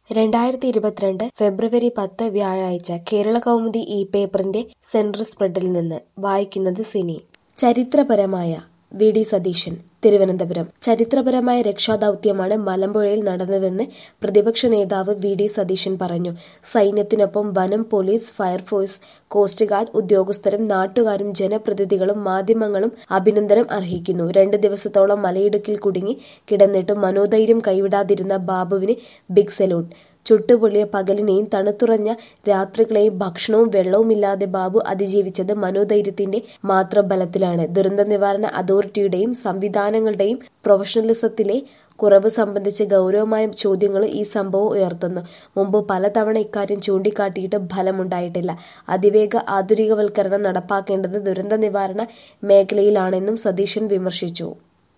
രണ്ടായിരത്തി ഇരുപത്തിരണ്ട് ഫെബ്രുവരി പത്ത് വ്യാഴാഴ്ച കേരളകൗമുദി ഈ പേപ്പറിന്റെ സെന്റർ സ്പ്രെഡിൽ നിന്ന് വായിക്കുന്നത് സിനി ചരിത്രപരമായ വി ഡി സതീശൻ തിരുവനന്തപുരം ചരിത്രപരമായ രക്ഷാദൗത്യമാണ് മലമ്പുഴയിൽ നടന്നതെന്ന് പ്രതിപക്ഷ നേതാവ് വി ഡി സതീശൻ പറഞ്ഞു സൈന്യത്തിനൊപ്പം വനം പോലീസ് ഫയർഫോഴ്സ് കോസ്റ്റ് ഗാർഡ് ഉദ്യോഗസ്ഥരും നാട്ടുകാരും ജനപ്രതിനിധികളും മാധ്യമങ്ങളും അഭിനന്ദനം അർഹിക്കുന്നു രണ്ട് ദിവസത്തോളം മലയിടുക്കിൽ കുടുങ്ങി കിടന്നിട്ടും മനോധൈര്യം കൈവിടാതിരുന്ന ബാബുവിന് ബിഗ് സല്യൂട്ട് ചുട്ടുപൊള്ളിയ പകലിനെയും തണുത്തുറഞ്ഞ രാത്രികളെയും ഭക്ഷണവും വെള്ളവുമില്ലാതെ ബാബു അതിജീവിച്ചത് മനോധൈര്യത്തിന്റെ മാത്രം ബലത്തിലാണ് ദുരന്ത നിവാരണ അതോറിറ്റിയുടെയും സംവിധാനങ്ങളുടെയും പ്രൊഫഷണലിസത്തിലെ കുറവ് സംബന്ധിച്ച് ഗൗരവമായ ചോദ്യങ്ങൾ ഈ സംഭവം ഉയർത്തുന്നു മുമ്പ് പലതവണ ഇക്കാര്യം ചൂണ്ടിക്കാട്ടിയിട്ട് ഫലമുണ്ടായിട്ടില്ല അതിവേഗ ആധുനികവൽക്കരണം നടപ്പാക്കേണ്ടത് ദുരന്ത നിവാരണ മേഖലയിലാണെന്നും സതീശൻ വിമർശിച്ചു